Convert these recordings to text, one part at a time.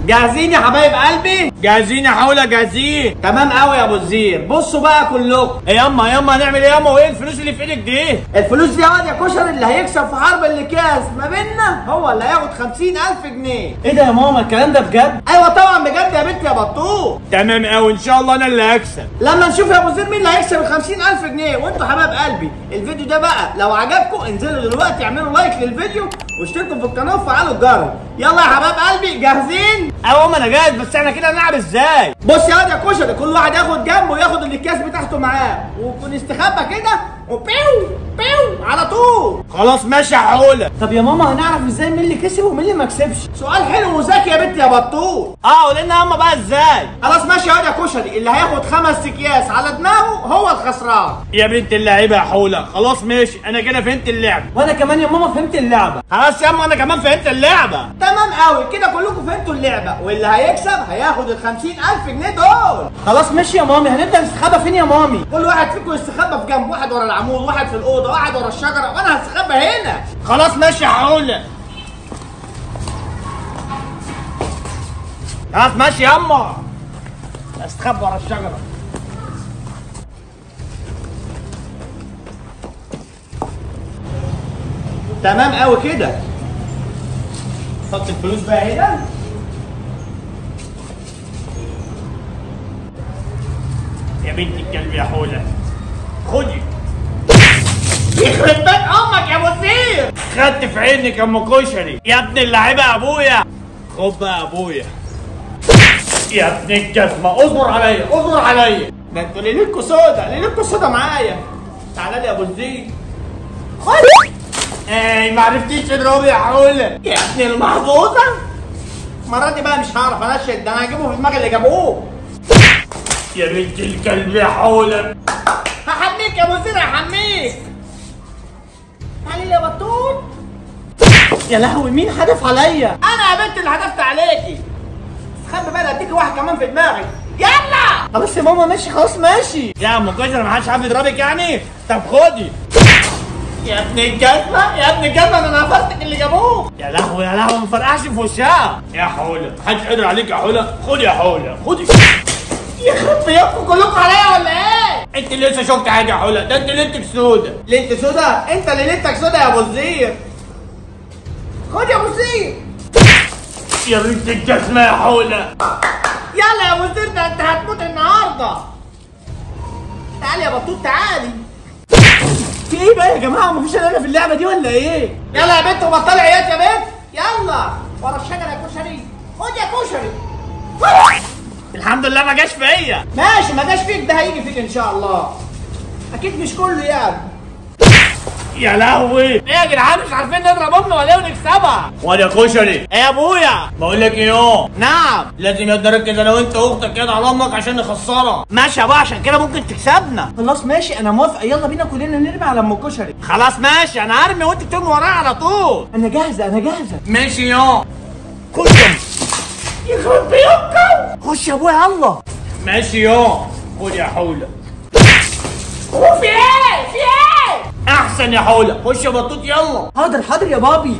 جاهزين يا حبايب قلبي جاهزين يا حوله جاهزين تمام قوي يا ابو الزير بصوا بقى كلكم ايه ياما ياما هنعمل ايه ياما وايه الفلوس اللي في ايدك دي الفلوس دي يا واد يا كشري اللي هيكسب في حرب الاكياس ما بيننا هو اللي هياخد 50000 جنيه ايه ده يا ماما الكلام ده بجد ايوه طبعا بجد يا بنت يا بطوط تمام قوي ان شاء الله انا اللي هكسب لما نشوف يا ابو زير مين اللي هيكسب ال 50000 جنيه وانتوا حبايب قلبي الفيديو ده بقى لو عجبكم انزلوا دلوقتي اعملوا لايك للفيديو واشتركوا في القناه وفعلوا الجرس يلا يا حبايب قلبي جاهزين ايوه ما انا جاهز بس احنا كده هنلعب ازاي بص يا واد يا كشري كل واحد ياخد جنبه وياخد الاكياس بتاعته معاه ونستخبى كده وبيو بيو على طول خلاص ماشي يا حوله طب يا ماما هنعرف ازاي مين اللي كسب ومين اللي ما كسبش سؤال حلو وذكي يا بنت يا بطوط اه قول لنا ياما بقى ازاي خلاص ماشي يا واد يا كشري اللي هياخد خمس اكياس على دماغه هو الخسران يا بنت اللعيبه يا حوله خلاص ماشي انا كده فهمت اللعبه وانا كمان يا ماما فهمت اللعبه خلاص ياما انا كمان فهمت اللعبه تمام قوي كده كلكم فهمتوا اللعبه واللي هيكسب هياخد ال 50000 جنيه دول خلاص ماشي يا مامي هنبدا نستخبى فين يا مامي كل واحد فيكم يستخبى في جنب واحد ورا العمود واحد في الاوضه واحد ورا الشجره وانا هستخبى هنا خلاص ماشي يا حوله خلاص ماشي ياما استخبى ورا الشجره تمام قوي كده حط الفلوس بقى هنا يا بنت الكلب يا حوله خدي يخرب بيت امك يا ابو زير خدت في عينك يا ام كشري يا ابن اللعيبه يا ابويا خد بقى يا ابويا يا ابن الجزمه اصبر عليا اصبر عليا ده انتوا ليلتكوا سودا ليلتكوا سودا معايا تعالى لي يا ابو زير اي ما عرفتيش تضربي يا حوله يا ابن المحظوظه المره دي بقى مش هعرف انشد ده انا هجيبه في دماغ اللي جابوه يا بنت الكلب يا حوله هحميك يا ابو زير هحميك تعالي لي يا بطول يا لهوي مين حدف عليا انا يا بنت اللي حدفت عليكي خلي بالك اديكي واحد كمان في دماغك يلا خلاص يا ماما ماشي خلاص ماشي يا ام كشري ما حدش عارف يضربك يعني طب خدي يا ابن الجزمه يا ابن الجزمه ده انا نفرتك اللي جابوه يا لهوي يا لهوي ما فرقعش في وشها يا حوله محدش قادر عليك يا حوله خدي يا حوله خدي يخرب بيكم كلكم عليا ولا ايه انت اللي لسه شفت حاجه يا حوله ده انت ليلتك سودا ليلة سودا انت اللي ليلتك سودا يا ابو الزير خد يا ابو الزير يا بنت الجزمه يا حوله يلا يا ابو الزير ده انت هتموت النهارده تعالي يا بطوط تعالي في ايه بقى يا جماعه مفيش انا في اللعبه دي ولا ايه يلا يا بنت وبطلي عياط يا بنت يلا ورا الشجره يا كشري خد يا كشري الحمد لله ما جاش فيا ماشي ما جاش فيك ده هيجي فيك ان شاء الله اكيد مش كله يعني يا لهوي ايه يا جدعان مش عارفين نضرب امنا ولا ايه ونكسبها ولا كشري ايه يا ابويا بقول لك ايه نعم لازم نركز انا وانت واختك كده على امك عشان نخسرها ماشي يا بقى عشان كده ممكن تكسبنا خلاص ماشي انا موافقه يلا بينا كلنا نرمي على ام كشري خلاص ماشي انا هرمي وانت ترمي ورايا على طول انا جاهزه انا جاهزه ماشي يا خش يخرب بيوتكم خش يا ابويا يلا ماشي يا خد يا حوله هو في ايه في ايه احسن يا حوله خش يا بطوط يلا حاضر حاضر يا بابي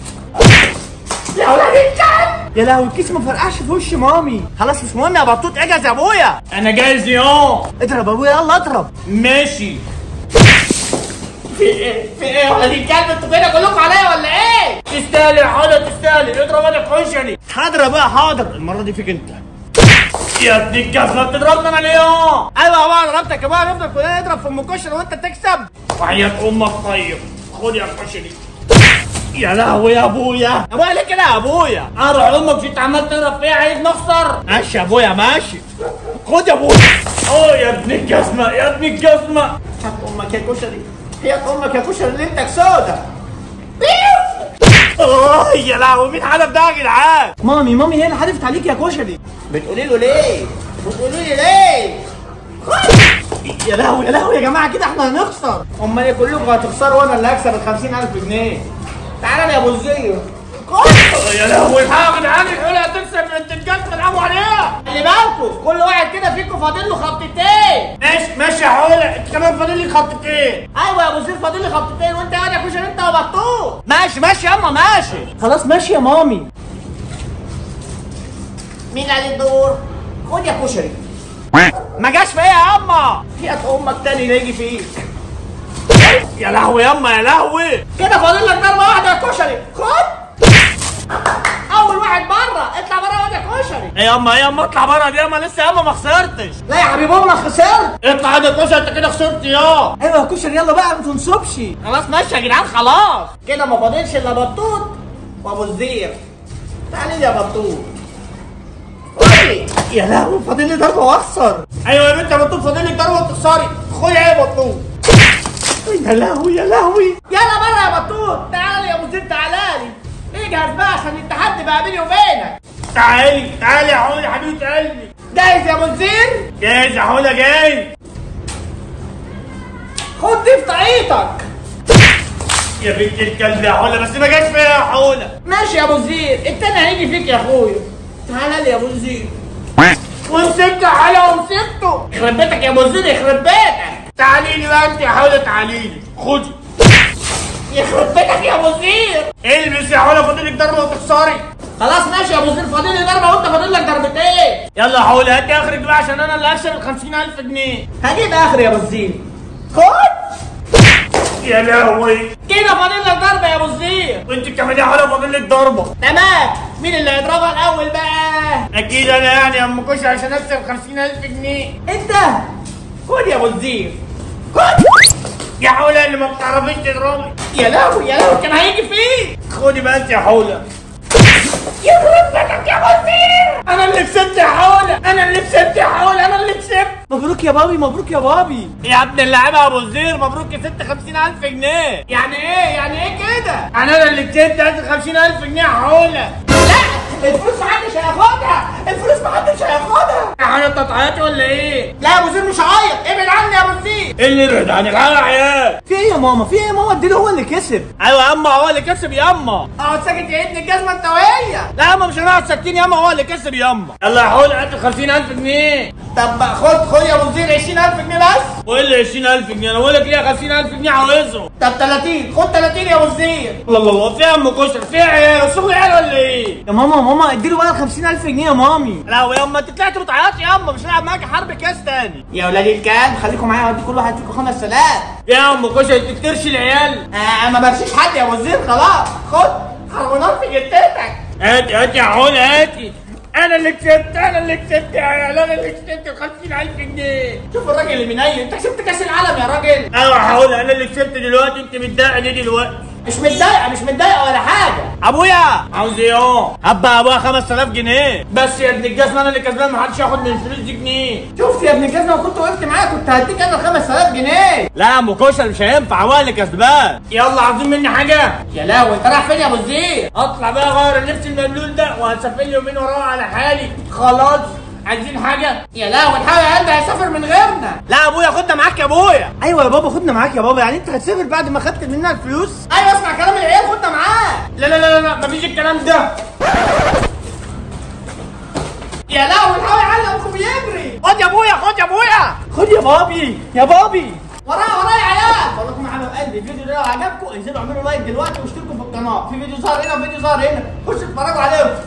يا ولاد الكلب يا لهوي الكيس ما فرقعش في وش مامي خلاص مش مهم يا بطوط اجهز يا ابويا انا جاهز يا اضرب ابويا يلا اضرب ماشي في ايه في ايه يا ولاد الكلب انتوا كده كلكم عليا ولا ايه تستاهل يا حوله تستاهل اضرب انا كشري حاضر يا بقى حاضر المره دي فيك انت يا ابن الجزمه بتضربنا انا ليه يا ايوه يا بقى ضربتك يا بقى نفضل كلنا نضرب في ام كشري وانت تكسب وحياة امك طيب خد يا كشري يا لهوي يا ابويا ابويا ليه كده يا ابويا اروح امك مش انت عمال تضرب فيا عايز نخسر ماشي يا ابويا ماشي خد يا ابويا اه يا ابن الجزمه يا ابن الجزمه حط امك يا كشري هي امك يا كشري اللي انتك سودا اه يا لهوي مين حدف ده يا جدعان مامي مامي هي اللي حدفت عليك يا كشري بتقولي له ليه بتقولي لي ليه يا لهوي يا لهوي يا جماعه كده احنا هنخسر امال ايه كلكم هتخسروا وانا اللي هكسب ال 50000 جنيه تعالى يا ابو الزير اه يا لهوي الحقيقه يا جدعان الحوله هتكسب انت الجزمه العبوا عليها خلي بالكم كل واحد كده فيكم فاضل له خبطتين ماشي ماشي يا حوله انت كمان فاضل لي خطتين ايوه يا ابو زيد فاضل لي خبطتين وانت قاعد يا كشري انت وبطوط ماشي ماشي ياما ماشي خلاص ماشي يا مامي مين عليه الدور خد يا كشري ما جاش فيا يا اما فيها امك تاني اللي يجي فيك يا لهوي ياما يا لهوي كده فاضل لك ضربه واحده يا كشري خد اول واحد بره اطلع بره واد يا كشري ايه يا اما ايه يا اما اطلع بره دي ياما لسه يا اما ما خسرتش لا يا حبيب امك خسرت اطلع يا كوشه انت كده خسرت يا ايوه يا كشري يلا بقى ما تنصبش خلاص ماشي يا جدعان خلاص كده ما فاضلش الا بطوط وابو الزير تعالي لي يا بطوط قولي يا لهوي فاضل لي ضربه واخسر ايوه يا بنت يا بطوط فاضل لك ضربه وتخسري خدي ايه يا بطوط يا لهوي يا لهوي يلا بره يا بطوط تعالى يا ابو زيد تعالى لي اجهز بقى عشان التحدي بقى بيني وبينك تعالي تعالي يا حوله حبيبه قلبي جاهز يا ابو زيد جاهز يا حوله جاهز خد دي في طاقيتك يا بنت الكلب يا حوله بس ما جاش فيا يا حوله ماشي يا ابو زيد التاني هيجي فيك يا اخويا تعالى لي يا ابو زيد ومسكت يا حلا ومسكته يخرب بيتك يا ابو زيد يخرب بيتك تعالي لي بقى انت يا حوله تعالي لي خدي يخرب بيتك يا ابو زيد البس يا حوله فاضل لك ضربه وتخسري خلاص ماشي يا ابو زيد فاضل لي ضربه وانت فاضل لك ضربتين يلا يا حوله هات اخرك بقى عشان انا اللي هكسب ال 50000 جنيه هجيب اخر يا ابو زيد خد يا لهوي كده فاضل لك ضربه يا ابو زيد وانت كمان يا حوله فاضل لك ضربه تمام مين اللي هيضربها الاول بقى اكيد انا يعني يا ام كشري عشان اكسب 50000 جنيه انت خد يا ابو زيد خد يا حوله اللي ما بتعرفيش تضربي يا لهوي يا لهوي كان هيجي فيك خدي بقى انت يا حوله يخرب بيتك يا ابو زيد انا اللي كسبت يا حوله انا اللي كسبت يا حوله انا اللي كسبت مبروك يا بابي مبروك يا بابي يا ابن اللعيبه يا ابو الزير مبروك كسبت 50000 جنيه يعني ايه يعني ايه كده انا اللي كسبت هات 50000 جنيه يا حوله لا الفلوس محدش هياخدها الفلوس محدش هياخدها يا حوله انت هتعيطي ولا ايه؟ لا يا ابو زيد مش هعيط ابعد عني يا ابو زيد ايه اللي يبعد عن العيال يا عيال؟ في ايه يا ماما في ايه يا ماما اديله هو اللي كسب ايوه يا اما هو اللي كسب يا اما اقعد ساكت يا ابن الجزمه انت وهي لا يا اما مش هنقعد ساكتين يا اما هو اللي كسب يا اما يلا يا حوله هات 50000 جنيه طب خد خد يا ابو زيد 20000 جنيه بس وايه اللي 20000 جنيه انا بقول لك ليه 50000 جنيه عاوزهم طب 30 خد 30 يا ابو زيد الله الله الله فيها ام كشري فيها عيال شغل عيال ولا ايه؟ يا ماما ماما اديله بقى 50000 جنيه يا مامي لا يا اما انت طلعت بتعيطي يا اما مش هلعب معاك حرب كاس تاني يا ولاد الكلب خليكم معايا اودي كل واحد فيكم 5000 يا ام كشري تكترش العيال آه ما برشيش حد يا ابو زيد خلاص خد حرمونات في جتتك هاتي هاتي يا حوله هاتي انا اللي كسبت انا اللي كسبت يا عيال انا اللي كسبت ال 50000 جنيه شوف الراجل اللي منيل انت كسبت كاس العالم يا راجل ايوه يا حوله انا اللي كسبت دلوقتي انت متضايقه ليه دلوقتي مش متضايقه مش متضايقه ولا حاجه ابويا عاوز ايه اهو هبا يا ابويا 5000 جنيه بس يا ابن الجزمه انا اللي كسبان محدش ياخد من الفلوس دي جنيه شفت يا ابن الجزمه لو كنت وقفت معايا كنت هديك انا ال 5000 جنيه لا يا ام كشري مش هينفع هو اللي كسبان يلا عاوزين مني حاجه يا لهوي انت رايح فين يا ابو زيد اطلع بقى اغير اللبس المبلول ده وهسافر لي يومين وراها على حالي خلاص عايزين حاجه يا لهوي الحاجه يا قلبي هيسافر من غيرنا لا يا ابويا خدنا معاك يا ابويا ايوه يا بابا خدنا معاك يا بابا يعني انت هتسافر بعد ما خدت مننا الفلوس ايوه اسمع كلام العيال خدنا معاك لا لا لا لا مفيش الكلام ده يا لهوي الحاجه يعلمكم بيجري خد يا ابويا خد يا ابويا خد يا بابي يا بابي ورايا ورايا يا عيال بقول لكم يا حبايب قلبي الفيديو ده لو عجبكم انزلوا اعملوا لايك دلوقتي واشتركوا في القناه في فيديو ظهر هنا وفيديو ظهر هنا خشوا اتفرجوا عليهم